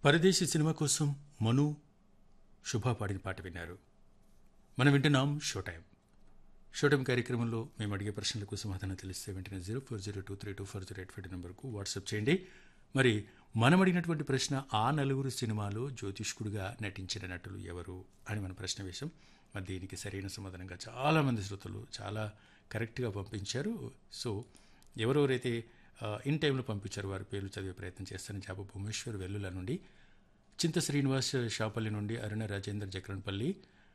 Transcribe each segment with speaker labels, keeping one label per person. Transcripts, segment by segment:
Speaker 1: పరదేశీ సినిమా కోసం మను శుభ పాడిన పాట విన్నారు మనం వింటున్నాం షో టైం షో టైం కార్యక్రమంలో మేము అడిగే ప్రశ్నలకు సమాధానం తెలిస్తే వెంటనే zero four zero two three two four zero eight five నెంబర్కు వాట్సాప్ చేయండి మరి మనం అడిగినటువంటి ప్రశ్న ఆ నలుగురు సినిమాలో జ్యోతిష్కుడిగా నటించిన నటులు ఎవరు అని మన ప్రశ్న వేశాం మరి దీనికి సరైన సమాధానంగా చాలామంది శ్రోతలు చాలా కరెక్ట్గా పంపించారు సో ఎవరెవరైతే ఆ, ఇన్ టైంలో పంపించారు వారి పేర్లు చదివే ప్రయత్నం చేస్తాను జాబు భువనేశ్వర్ వెల్లుల నుండి చింత శ్రీనివాస్ షాపల్లి నుండి అరుణ రాజేందర్ జక్రన్పల్లి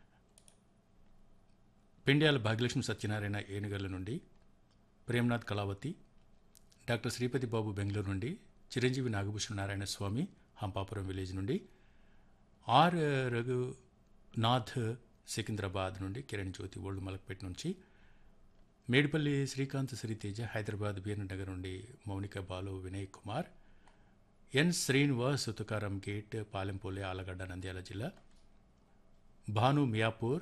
Speaker 1: పెండ్యాల భాగ్యలక్ష్మి సత్యనారాయణ ఏనుగల్ల నుండి ప్రేమ్నాథ్ కళావతి డాక్టర్ శ్రీపతి బాబు బెంగళూరు నుండి చిరంజీవి నాగభూషణ నారాయణ స్వామి హంపాపురం విలేజ్ నుండి ఆర్ రఘునాథ్ సికింద్రాబాద్ నుండి కిరణ్ జ్యోతి ఓల్డ్ మలక్పేట నుంచి మేడిపల్లి శ్రీకాంత్ శ్రీతేజ హైదరాబాద్ బీర్ నగర్ నుండి మౌనిక బాలు వినయ్ కుమార్ ఎన్ శ్రీనివాస్ తుకారం గేట్ పాలెంపోలే ఆలగడ్డ నంద్యాల జిల్లా భాను మియాపూర్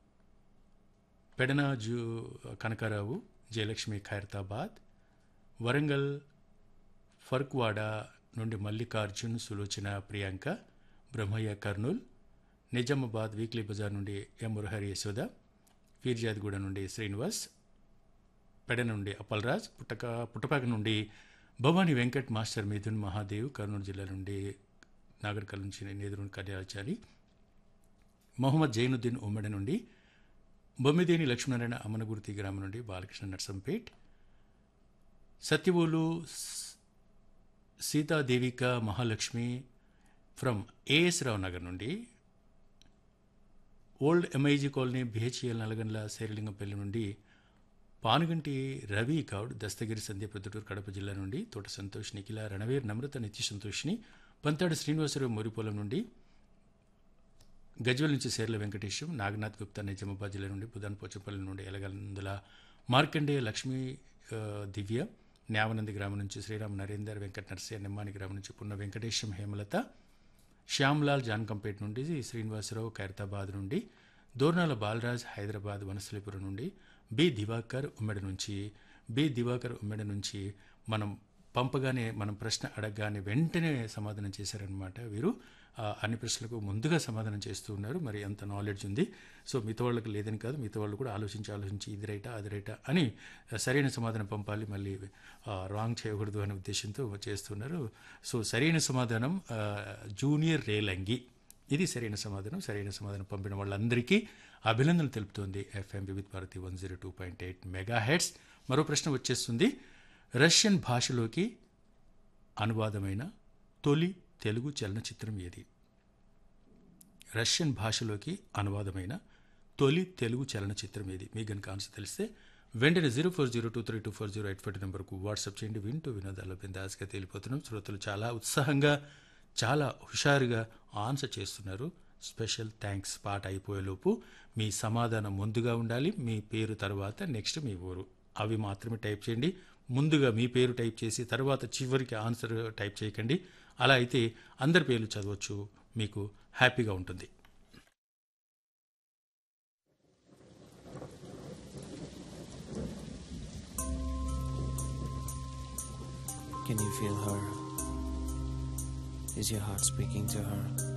Speaker 1: పెడన జూ కనకారావు జయలక్ష్మి ఖైరతాబాద్ వరంగల్ ఫర్క్వాడ నుండి మల్లికార్జున్ సులోచన ప్రియాంక బ్రహ్మయ్య కర్నూల్ నిజామాబాద్ వీక్లీ బజార్ నుండి ఎం మురహరి యశోద ఫీర్జాద్గూడ నుండి శ్రీనివాస్ పెడ నుండి అప్పలరాజ్ పుట్టక పుట్టపాక నుండి భవానీ వెంకట్ మాస్టర్ మిథున్ మహాదేవ్ కర్నూలు జిల్లా నుండి నాగర్కల్ నుంచి నేదురుని కళ్యాచారి మొహమ్మద్ జైనుద్దీన్ ఉమ్మడి నుండి బొమ్మిదేని లక్ష్మీనారాయణ అమ్మనగుర్తి గ్రామం నుండి బాలకృష్ణ నర్సంపేట్ సత్యవోలు స్- సీతాదేవిక మహాలక్ష్మి ఫ్రమ్ ఏఎస్ రావు నగర్ నుండి old MIG colony BHEL Nalgandla Serilingampally నుండి పానుగంటి రవి గౌడ్ దస్తగిరి సంధ్య ప్రొద్దుటూరు కడప జిల్లా నుండి తోట సంతోష్ నిఖిల రణవీర్ నమ్రత నిత్య సంతోష్ని పంతాడు శ్రీనివాసరావు మొరిపోలం నుండి గజ్వల్ నుంచి సేర్ల వెంకటేశం నాగనాథ్ గుప్తా నిజామాబాద్ జిల్లా నుండి బుధాన్ పోచంపల్లి నుండి ఎలగందుల మార్కండేయ లక్ష్మీ ఆ, దివ్య న్యావనంది గ్రామం నుంచి శ్రీరామ్ నరేందర్ వెంకట నరసయ్య నిమ్మాని గ్రామం నుంచి పున్న వెంకటేశం హేమలత శ్యామ్లాల్ జాన్కంపేట్ నుండి శ్రీనివాసరావు ఖైరతాబాద్ నుండి దోర్నాల బాలరాజ్ హైదరాబాద్ వనస్థలిపురం నుండి బి దివాకర్ ఉమ్మడి నుంచి బి దివాకర్ ఉమ్మడి నుంచి మనం పంపగానే మనం ప్రశ్న అడగగానే వెంటనే సమాధానం చేశారనమాట వీరు ఆ, అన్ని ప్రశ్నలకు ముందుగా సమాధానం చేస్తూ ఉన్నారు మరి అంత నాలెడ్జ్ ఉంది సో మిగతా వాళ్ళకి లేదని కాదు మిగతా వాళ్ళు కూడా ఆలోచించి ఆలోచించి ఇది రైటా అది రైటా అని సరైన సమాధానం పంపాలి మళ్ళీ రాంగ్ చేయకూడదు అనే ఉద్దేశంతో చేస్తున్నారు సో సరైన సమాధానం ఆ, జూనియర్ రేలంగి ఇది సరైన సమాధానం సరైన సమాధానం పంపిన వాళ్ళందరికీ అభినందనలు తెలుపుతోంది FM Vividh Bharati one zero two point eight megahertz మరో ప్రశ్న వచ్చేస్తుంది రష్యన్ భాషలోకి అనువాదమైన తొలి తెలుగు చలనచిత్రం ఏది రష్యన్ భాషలోకి అనువాదమైన తొలి తెలుగు చలనచిత్రం ఏది మీకు గనుక ఆన్సర్ తెలిస్తే వెంటనే zero four zero two three two four zero eight five నెంబర్కు వాట్సాప్ చేయండి వింటూ వినోదాల్లో బిందాస్గా తేలిపోతున్నాం శ్రోతలు చాలా ఉత్సాహంగా చాలా హుషారుగా ఆన్సర్ చేస్తున్నారు స్పెషల్ థ్యాంక్స్ పాట అయిపోయేలోపు మీ సమాధానం ముందుగా ఉండాలి మీ పేరు తర్వాత నెక్స్ట్ మీ ఊరు అవి మాత్రమే టైప్ చేయండి ముందుగా మీ పేరు టైప్ చేసి తర్వాత చివరికి ఆన్సర్ టైప్ చేయకండి అలా అయితే అందరి పేర్లు చదవచ్చు మీకు హ్యాపీగా ఉంటుంది
Speaker 2: Can you feel her? Is your heart speaking to her?